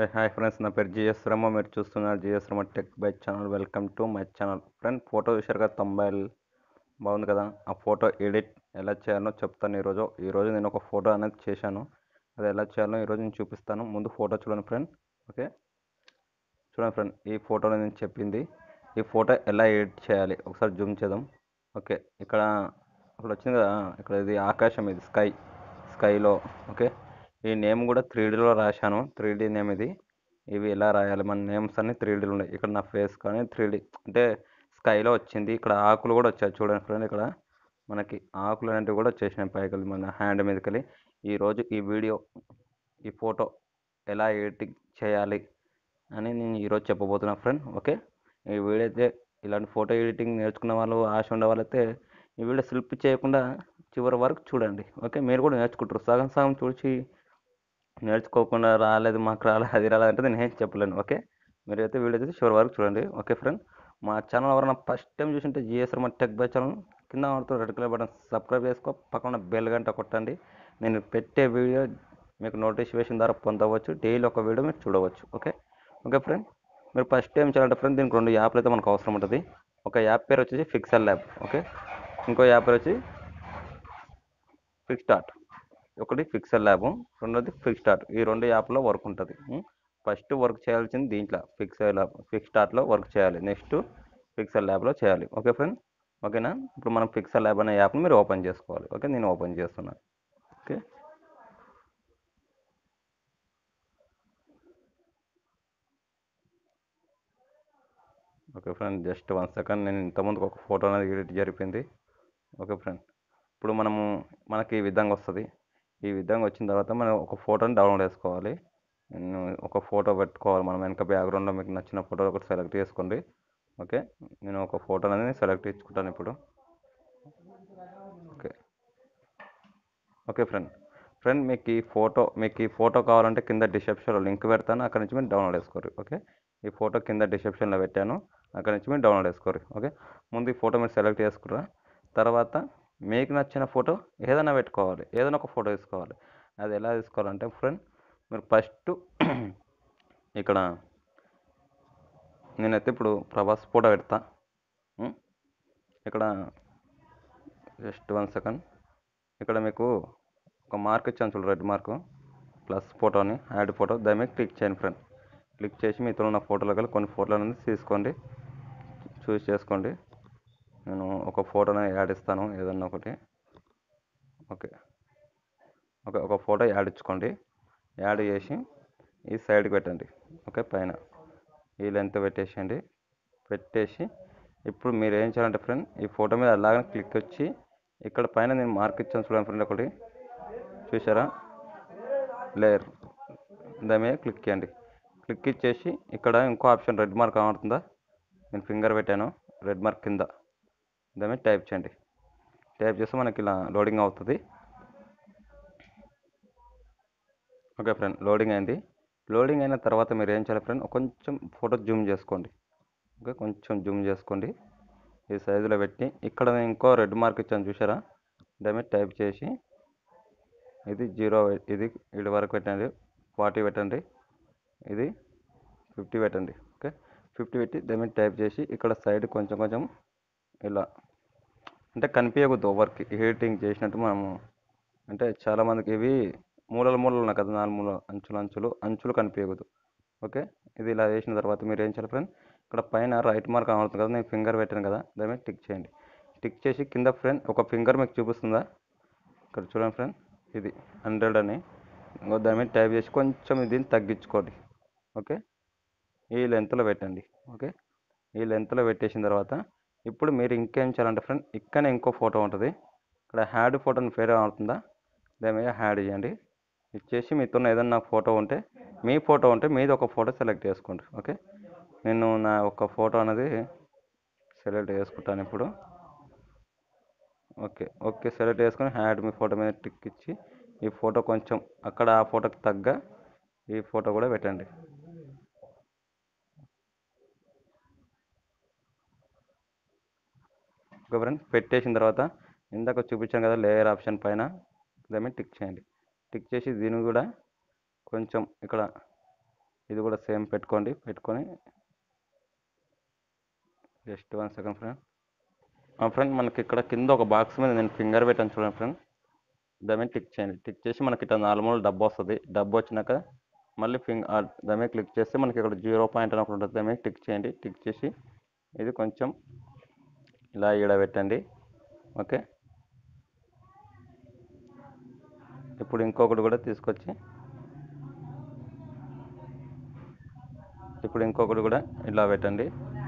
Hi friends నా పేరు GS రమ్మ మీరు చూస్తున్నారు జిఎస్ రమ్మ టెక్ బై channel welcome to my channel friend photo చూశారు కదా తొంభై బాగుంది కదా ఆ ఫోటో ఎడిట్ ఎలా చేయాలో చెప్తాను ఈరోజు ఈరోజు నేను ఒక ఫోటో అనేది చేశాను అది ఎలా చేయాలో ఈరోజు నేను చూపిస్తాను ముందు ఫోటో చూడండి ఫ్రెండ్ ఓకే చూడండి ఫ్రెండ్ ఈ ఫోటోలో నేను చెప్పింది ఈ ఫోటో ఎలా ఎడిట్ చేయాలి ఒకసారి జూమ్ చేద్దాం ఓకే ఇక్కడ ఇక్కడ వచ్చింది కదా ఇక్కడ ఇది ఆకాశం ఇది స్కై స్కైలో ఓకే ఈ నేమ్ కూడా త్రీ డీలో రాశాను త్రీ డీ నేమ్ ఇది ఇవి ఎలా రాయాలి మన నేమ్స్ అన్ని త్రీ డీలు ఉన్నాయి ఇక్కడ నా ఫేస్ కానీ త్రీ డీ అంటే స్కైలో వచ్చింది ఇక్కడ ఆకులు కూడా వచ్చాయి చూడండి ఫ్రెండ్ ఇక్కడ మనకి ఆకులు అనేటివి కూడా వచ్చేసినాయి పైకి మన హ్యాండ్ మీదకి ఈరోజు ఈ వీడియో ఈ ఫోటో ఎలా ఎడిటింగ్ చేయాలి అని నేను ఈరోజు చెప్పబోతున్నా ఫ్రెండ్ ఓకే ఈ వీడియో అయితే ఇలాంటి ఫోటో ఎడిటింగ్ నేర్చుకున్న వాళ్ళు ఆశ ఉండే వాళ్ళైతే ఈ వీడియో స్లిప్ చేయకుండా చివరి వరకు చూడండి ఓకే మీరు కూడా నేర్చుకుంటారు సగం సగం చూసి నేర్చుకోకుండా రాలేదు మాకు రాలేదు అది రాలేదు అంటే నేను ఏం చెప్పలేను ఓకే మీరు అయితే వీడియో అయితే చివరి వరకు చూడండి ఓకే ఫ్రెండ్ మా ఛానల్ ఎవరైనా ఫస్ట్ టైం చూసింటే జిఎస్ మా టెక్ బై ఛానల్ కింద పడుతున్న రెడ్ కలర్ బటన్ సబ్స్క్రైబ్ చేసుకో పక్కన బెల్ గంట కొట్టండి నేను పెట్టే వీడియో మీకు నోటిఫికేషన్ ద్వారా పొందవచ్చు డైలీ ఒక వీడియో మీరు చూడవచ్చు ఓకే ఓకే ఫ్రెండ్ మీరు ఫస్ట్ టైం చేయాలంటే ఫ్రెండ్ దీనికి రెండు యాప్లు అయితే మనకు అవసరం ఉంటుంది ఒక యాప్ పేరు వచ్చేసి ఫిక్సెల్ ల్యాబ్ ఓకే ఇంకో యాప్ పేరు వచ్చి ఫిక్స్ స్టార్ట్ ఒకటి ఫిక్సెల్ ల్యాబ్ రెండోది ఫిక్స్ స్టార్ట్ ఈ రెండు యాప్లో వర్క్ ఉంటుంది ఫస్ట్ వర్క్ చేయాల్సింది దీంట్లో ఫిక్సెల్ ల్యాబ్ ఫిక్స్ స్టార్ట్లో వర్క్ చేయాలి నెక్స్ట్ ఫిక్సెల్ ల్యాబ్లో చేయాలి ఓకే ఫ్రెండ్ ఓకేనా ఇప్పుడు మనం ఫిక్సెల్ ల్యాబ్ అనే యాప్ని మీరు ఓపెన్ చేసుకోవాలి ఓకే నేను ఓపెన్ చేస్తున్నాను okay okay friend just one second నేను ఇంతకుముందు ఒక ఫోటో అనేది ఎడిట్ జరిపింది ఓకే ఫ్రెండ్ ఇప్పుడు మనము మనకి ఈ విధంగా వస్తుంది ఈ విధంగా వచ్చిన తర్వాత మనం ఒక ఫోటోని డౌన్లోడ్ చేసుకోవాలి నేను ఒక ఫోటో పెట్టుకోవాలి మనం వెనక బ్యాక్గ్రౌండ్లో మీకు నచ్చిన ఫోటో ఒకటి సెలెక్ట్ చేసుకోండి ఓకే నేను ఒక ఫోటో అనేది సెలెక్ట్ చేసుకుంటాను ఇప్పుడు ఓకే ఓకే ఫ్రెండ్ ఫ్రెండ్ మీకు ఈ ఫోటో మీకు ఈ ఫోటో కావాలంటే కింద డిస్క్రిప్షన్లో లింక్ పెడతాను అక్కడ నుంచి మీరు డౌన్లోడ్ చేసుకోరు ఓకే ఈ ఫోటో కింద డిస్క్రిప్షన్లో పెట్టాను అక్కడ నుంచి మీరు డౌన్లోడ్ చేసుకోరు ఓకే ముందు ఈ ఫోటో మీరు సెలెక్ట్ చేసుకురా తర్వాత మీకు నచ్చిన ఫోటో ఏదైనా పెట్టుకోవాలి ఏదైనా ఒక ఫోటో తీసుకోవాలి అది ఎలా తీసుకోవాలంటే ఫ్రెండ్ మీరు ఫస్ట్ ఇక్కడ నేనైతే ఇప్పుడు ప్రభాస్ ఫోటో పెడతా ఉం? ఇక్కడ జస్ట్ వన్ సెకండ్ ఇక్కడ మీకు ఒక మార్క్ ఇచ్చాను చూడు రెడ్ మార్కు ప్లస్ ఫోటోని యాడ్ ఫోటో దాని మీద క్లిక్ చేయండి ఫ్రెండ్ క్లిక్ చేసి మీతో ఉన్న ఫోటోలు కలిసి కొన్ని ఫోటోలు అనేది తీసుకోండి చూస్ చేసుకోండి నేను ఒక ఫోటోని యాడ్ ఇస్తాను ఏదన్నా ఒకటి ఓకే ఓకే ఒక ఫోటో యాడ్ ఇచ్చుకోండి యాడ్ చేసి ఈ సైడ్కి పెట్టండి ఓకే పైన ఈ లెంత్ పెట్టేసేయండి పెట్టేసి ఇప్పుడు మీరు ఏం చేయాలంటే ఫ్రెండ్ ఈ ఫోటో మీద అలాగనే క్లిక్ వచ్చి ఇక్కడ పైన నేను మార్క్ ఇచ్చాను చూడండి ఫ్రెండ్ ఒకటి చూసారా లేయర్ దాని మీద క్లిక్ చేయండి క్లిక్ ఇచ్చేసి ఇక్కడ ఇంకో ఆప్షన్ రెడ్ మార్క్ కనబడుతుందా నేను ఫింగర్ పెట్టాను రెడ్ మార్క్ కింద దాని మీద టైప్ చేయండి టైప్ చేస్తే మనకి ఇలా లోడింగ్ అవుతుంది ఓకే ఫ్రెండ్ లోడింగ్ అయింది లోడింగ్ అయిన తర్వాత మీరు ఏం చేయాలి ఫ్రెండ్ కొంచెం ఫోటో జూమ్ చేసుకోండి ఓకే కొంచెం జూమ్ చేసుకోండి ఈ సైజులో పెట్టి ఇక్కడ నేను ఇంకో రెడ్ మార్క్ ఇచ్చాను చూసారా దాని మీద టైప్ చేసి ఇది జీరో ఇది ఇటు వరకు పెట్టండి ఫార్టీ పెట్టండి ఇది ఫిఫ్టీ పెట్టండి ఓకే ఫిఫ్టీ పెట్టి దాని మీద టైప్ చేసి ఇక్కడ సైడ్ కొంచెం కొంచెం ఇలా అంటే కనిపించకూడదు ఓవర్కి ఎడిటింగ్ చేసినట్టు మనము అంటే చాలామందికి ఇవి మూలలు మూలలు ఉన్నాయి కదా నాలుగు మూల అంచులు అంచులు అంచులు కనిపించకూడదు ఓకే ఇది ఇలా చేసిన తర్వాత మీరు ఏం చేయాలి ఫ్రెండ్ ఇక్కడ పైన రైట్ మార్క్ కనబడుతుంది కదా నేను ఫింగర్ పెట్టాను కదా దాని మీద టిక్ చేయండి టిక్ చేసి కింద ఫ్రెండ్ ఒక ఫింగర్ మీకు చూపిస్తుందా ఇక్కడ చూడండి ఫ్రెండ్ ఇది హండ్రెడ్ అని ఇంకో దాని మీద టైప్ చేసి కొంచెం దీన్ని తగ్గించుకోండి ఓకే ఈ లెంత్లో పెట్టండి ఓకే ఈ లెంత్లో పెట్టేసిన తర్వాత ఇప్పుడు మీరు ఇంకేం చేయాలంటే ఫ్రెండ్ ఇక్కడనే ఇంకో ఫోటో ఉంటుంది ఇక్కడ హ్యాడ్ ఫోటోని పేరు అవుతుందా దాని మీద హ్యాడ్ చేయండి ఇచ్చేసి మీతో ఏదన్నా ఫోటో ఉంటే మీ ఫోటో ఉంటే మీది ఒక ఫోటో సెలెక్ట్ చేసుకోండి ఓకే నేను నా ఒక ఫోటో అనేది సెలెక్ట్ చేసుకుంటాను ఇప్పుడు ఓకే ఓకే సెలెక్ట్ చేసుకొని హ్యాడ్ మీ ఫోటో మీద టిక్ ఇచ్చి ఈ ఫోటో కొంచెం అక్కడ ఆ ఫోటోకి తగ్గ ఈ ఫోటో కూడా పెట్టండి ఓకే ఫ్రెండ్ పెట్టేసిన తర్వాత ఇందాక చూపించాను కదా లేయర్ ఆప్షన్ పైన దాని మీద టిక్ చేయండి టిక్ చేసి దీన్ని కూడా కొంచెం ఇక్కడ ఇది కూడా సేమ్ పెట్టుకోండి పెట్టుకొని just one second friend friend మనకి ఇక్కడ కింద ఒక బాక్స్ మీద నేను ఫింగర్ పెట్టాను చూడండి ఫ్రెండ్ దాని మీద టిక్ చేయండి టిక్ చేసి మనకి ఇట్లా నార్మల్ డబ్బు వస్తుంది డబ్బు వచ్చినాక మళ్ళీ ఫింగ్ దాని మీద క్లిక్ చేస్తే మనకి ఇక్కడ జీరో పాయింట్ అని ఒకటి ఉంటుంది దాని మీద టిక్ చేయండి టిక్ చేసి ఇది కొంచెం ఇలా ఈడ పెట్టండి ఓకే ఇప్పుడు ఇంకొకటి కూడా తీసుకొచ్చి ఇప్పుడు ఇంకొకటి కూడా ఇలా పెట్టండి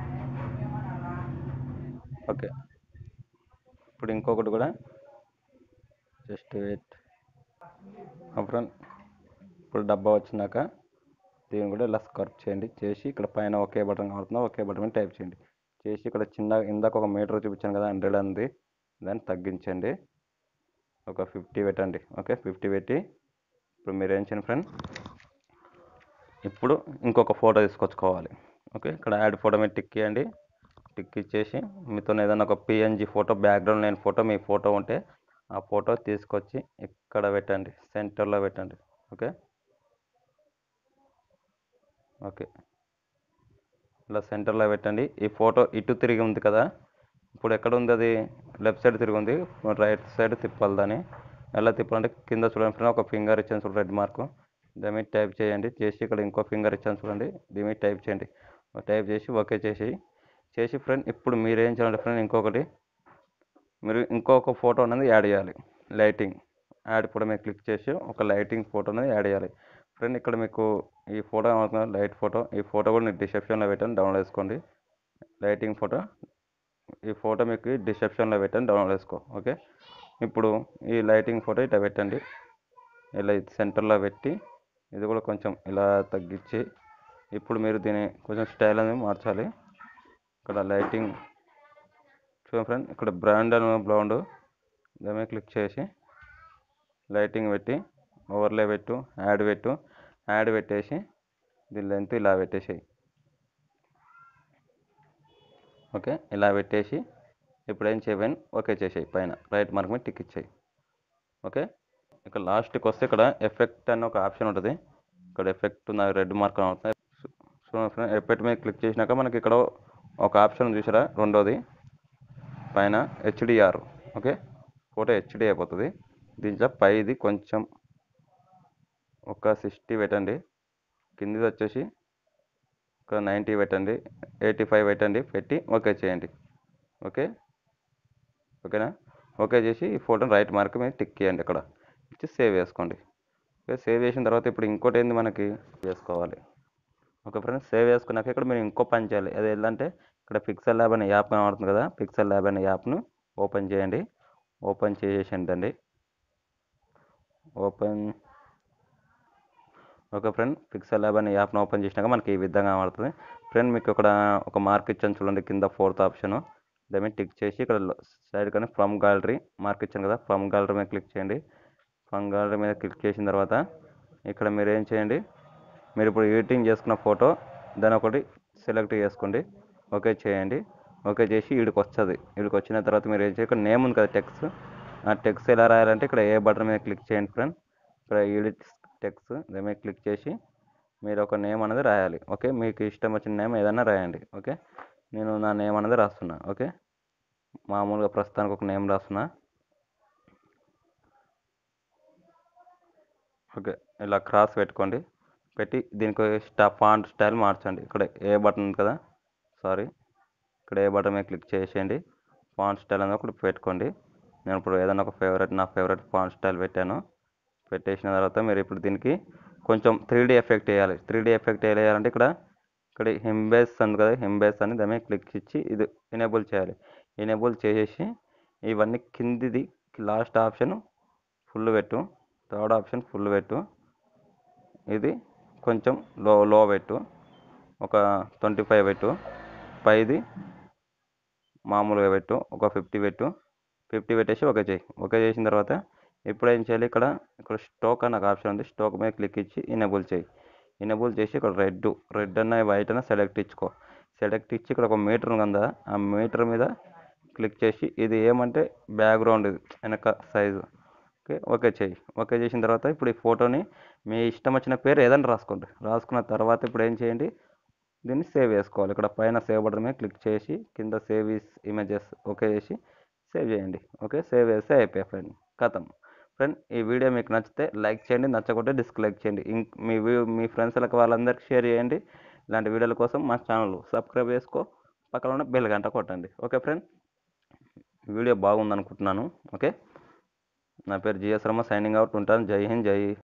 ఓకే ఇప్పుడు ఇంకొకటి కూడా జస్ట్ వెయిట్ అప్పుడు ఇప్పుడు డబ్బా వచ్చినాక దీన్ని కూడా ఇలా స్కర్ప్ చేయండి చేసి ఇక్కడ పైన ఒకే బటన్ కడుతుందా ఒకే బటన్ మీద టైప్ చేయండి చేసి ఇక్కడ చిన్న ఇందాక ఒక మీటర్ చూపించాను కదా హండ్రెడ్ అంది దాన్ని తగ్గించండి ఒక ఫిఫ్టీ పెట్టండి ఓకే ఫిఫ్టీ పెట్టి ఇప్పుడు మీరు ఏం చేయండి ఫ్రెండ్ ఇప్పుడు ఇంకొక ఫోటో తీసుకొచ్చుకోవాలి ఓకే ఇక్కడ యాడ్ ఫోటో మీద టిక్ చేయండి టిక్ ఇచ్చేసి మీతో ఏదైనా ఒక పిఎన్జి ఫోటో బ్యాక్గ్రౌండ్ లేని ఫోటో మీ ఫోటో ఉంటే ఆ ఫోటో తీసుకొచ్చి ఇక్కడ పెట్టండి సెంటర్లో పెట్టండి ఓకే ఓకే ఇలా సెంటర్లో పెట్టండి ఈ ఫోటో ఇటు తిరిగి ఉంది కదా ఇప్పుడు ఎక్కడ ఉంది అది లెఫ్ట్ సైడ్ తిరిగి ఉంది రైట్ సైడ్ తిప్పాలి దాన్ని ఎలా తిప్పాలంటే కింద చూడండి ఫ్రెండ్ ఒక ఫింగర్ ఇచ్చాను చూడండి రెడ్ మార్క్ దాని మీద టైప్ చేయండి చేసి ఇక్కడ ఇంకో ఫింగర్ ఇచ్చాను చూడండి దీని మీద టైప్ చేయండి టైప్ చేసి ఓకే చేసి చేసి ఫ్రెండ్ ఇప్పుడు మీరు ఏం చేయాలంటే ఫ్రెండ్ ఇంకొకటి మీరు ఇంకొక ఫోటో అనేది యాడ్ చేయాలి లైటింగ్ యాడ్ ఫోటో మీద క్లిక్ చేసి ఒక లైటింగ్ ఫోటో అనేది యాడ్ చేయాలి ఫ్రెండ్ ఇక్కడ మీకు ఈ ఫోటో ఏమవుతుంది లైట్ ఫోటో ఈ ఫోటో కూడా నేను డిస్క్రిప్షన్లో పెట్టాను డౌన్లోడ్ చేసుకోండి లైటింగ్ ఫోటో ఈ ఫోటో మీకు డిస్క్రిప్షన్లో పెట్టాను డౌన్లోడ్ చేసుకో ఓకే ఇప్పుడు ఈ లైటింగ్ ఫోటో ఇట్లా పెట్టండి ఇలా ఇది సెంటర్లో పెట్టి ఇది కూడా కొంచెం ఇలా తగ్గించి ఇప్పుడు మీరు దీన్ని కొంచెం స్టైల్ అనేది మార్చాలి ఇక్కడ లైటింగ్ చూడండి ఫ్రెండ్ ఇక్కడ బ్రాండ్ అని బ్లౌండ్ దాని మీద క్లిక్ చేసి లైటింగ్ పెట్టి ఓవర్లే పెట్టు యాడ్ పెట్టు యాడ్ పెట్టేసి దీని లెంత్ ఇలా పెట్టేసేయి ఓకే ఇలా పెట్టేసి ఇప్పుడు ఏం చేయబోయిన ఓకే చేసేయి పైన రైట్ మార్క్ మీద టిక్ ఇచ్చేయి ఓకే ఇక్కడ లాస్ట్కి వస్తే ఇక్కడ ఎఫెక్ట్ అని ఒక ఆప్షన్ ఉంటుంది ఇక్కడ ఎఫెక్ట్ ఉన్న రెడ్ మార్క్ అవుతుంది చూడండి ఫ్రెండ్ ఎఫెక్ట్ మీద క్లిక్ చేసినాక మనకి ఇక్కడ ఒక ఆప్షన్ చూసారా రెండోది పైన హెచ్డిఆర్ ఓకే ఫోటో హెచ్డి అయిపోతుంది దీంట్లో పైది కొంచెం ఒక సిక్స్టీ పెట్టండి కిందిది వచ్చేసి ఒక నైంటీ పెట్టండి ఎయిటీ ఫైవ్ పెట్టండి పెట్టి ఓకే చేయండి ఓకే ఓకేనా ఓకే చేసి ఈ ఫోటోని రైట్ మార్క్ మీద టిక్ చేయండి ఇక్కడ ఇచ్చి సేవ్ చేసుకోండి ఓకే సేవ్ చేసిన తర్వాత ఇప్పుడు ఇంకోటి ఏంది మనకి చేసుకోవాలి ఓకే ఫ్రెండ్స్ సేవ్ చేసుకున్నాక ఇక్కడ మీరు ఇంకో పని చేయాలి అది ఏంటంటే ఇక్కడ పిక్సెల్ ల్యాబ్ అనే యాప్ కనబడుతుంది కదా పిక్సెల్ ల్యాబ్ అనే యాప్ను ఓపెన్ చేయండి ఓపెన్ చేసేసిందండి open okay friend Pixel Lab అనే యాప్ను ఓపెన్ చేసినాక మనకి ఈ విధంగా కనబడుతుంది ఫ్రెండ్ మీకు ఇక్కడ ఒక మార్క్ ఇచ్చాను చూడండి కింద ఫోర్త్ ఆప్షన్ దాని మీద టిక్ చేసి ఇక్కడ సైడ్ కానీ ఫ్రమ్ గ్యాలరీ మార్క్ ఇచ్చాను కదా ఫ్రమ్ గ్యాలరీ మీద క్లిక్ చేయండి ఫ్రమ్ గ్యాలరీ మీద క్లిక్ చేసిన తర్వాత ఇక్కడ మీరు ఏం చేయండి మీరు ఇప్పుడు ఎడిటింగ్ చేసుకున్న ఫోటో దాని ఒకటి సెలెక్ట్ చేసుకోండి ఓకే చేయండి ఓకే చేసి వీడికి వస్తుంది వీడికి వచ్చిన తర్వాత మీరు ఏం చేయాలి ఇక్కడ నేమ్ ఉంది కదా టెక్స్ట్ ఆ టెక్స్ట్ ఎలా రాయాలంటే ఇక్కడ ఏ బటన్ మీద క్లిక్ చేయండి ఫ్రెండ్ ఇక్కడ ఎడిట్ టెక్స్ట్ దాని మీద క్లిక్ చేసి మీరు ఒక నేమ్ అనేది రాయాలి ఓకే మీకు ఇష్టం వచ్చిన నేమ్ ఏదైనా రాయండి ఓకే నేను నా నేమ్ అనేది రాస్తున్నా ఓకే మామూలుగా ప్రస్తుతానికి ఒక నేమ్ రాస్తున్నా ఓకే ఇలా క్రాస్ పెట్టుకోండి పెట్టి దీనికి స్టా ఫాంట్ స్టైల్ మార్చండి ఇక్కడ ఏ బటన్ ఉంది కదా సారీ ఇక్కడ ఏ బటన్ మీద క్లిక్ చేసేయండి ఫాంట్ స్టైల్ అనేది ఒకటి పెట్టుకోండి నేను ఇప్పుడు ఏదైనా ఒక ఫేవరెట్ నా ఫేవరెట్ ఫాంట్ స్టైల్ పెట్టాను పెట్టేసిన తర్వాత మీరు ఇప్పుడు దీనికి కొంచెం త్రీ డీ ఎఫెక్ట్ వేయాలి త్రీ డీ ఎఫెక్ట్ వేయాలంటే ఇక్కడ ఇక్కడ హింబేస్ ఉంది కదా హింబేస్ అని దాని మీద క్లిక్ ఇచ్చి ఇది ఎనేబుల్ చేయాలి ఎనేబుల్ చేసేసి ఇవన్నీ కిందిది లాస్ట్ ఆప్షన్ ఫుల్ పెట్టు థర్డ్ ఆప్షన్ ఫుల్ పెట్టు ఇది కొంచెం లో లో పెట్టు ఒక ట్వంటీ ఫైవ్ పెట్టు పైది మామూలుగా పెట్టు ఒక ఫిఫ్టీ పెట్టు ఫిఫ్టీ పెట్టేసి ఓకే చేయి ఓకే చేసిన తర్వాత ఇప్పుడు ఏం చేయాలి ఇక్కడ ఇక్కడ స్టోక్ అన్న ఒక ఆప్షన్ ఉంది స్టోక్ మీద క్లిక్ ఇచ్చి ఇనేబుల్ చేయి ఇనేబుల్ చేసి ఇక్కడ రెడ్ రెడ్ అన్న వైట్ అన్న సెలెక్ట్ ఇచ్చుకో సెలెక్ట్ ఇచ్చి ఇక్కడ ఒక మీటర్ ఉంది కదా ఆ మీటర్ మీద క్లిక్ చేసి ఇది ఏమంటే బ్యాక్గ్రౌండ్ ఇది వెనక సైజు ఓకే ఓకే చేయి ఓకే చేసిన తర్వాత ఇప్పుడు ఈ ఫోటోని మీ ఇష్టం వచ్చిన పేరు ఏదైనా రాసుకోండి రాసుకున్న తర్వాత ఇప్పుడు ఏం చేయండి దీన్ని సేవ్ చేసుకోవాలి ఇక్కడ పైన సేవ్ బటన్ మీద క్లిక్ చేసి కింద సేవ్ ఇస్ ఇమేజెస్ ఓకే చేసి సేవ్ చేయండి ఓకే సేవ్ చేస్తే అయిపోయా ఫ్రెండ్ కథం ఫ్రెండ్ ఈ వీడియో మీకు నచ్చితే లైక్ చేయండి నచ్చకుంటే డిస్లైక్ చేయండి ఇంక్ మీ వీ- మీ ఫ్రెండ్స్లకు వాళ్ళందరికీ షేర్ చేయండి ఇలాంటి వీడియోల కోసం మా ఛానల్ సబ్స్క్రైబ్ చేసుకో పక్కన ఉన్న బెల్ గంట కొట్టండి ఓకే ఫ్రెండ్ వీడియో బాగుంది అనుకుంటున్నాను ఓకే నా పేరు జిఎస్ రమ్మ సైనింగ్ అవుట్ ఉంటాను జై హింద్ జై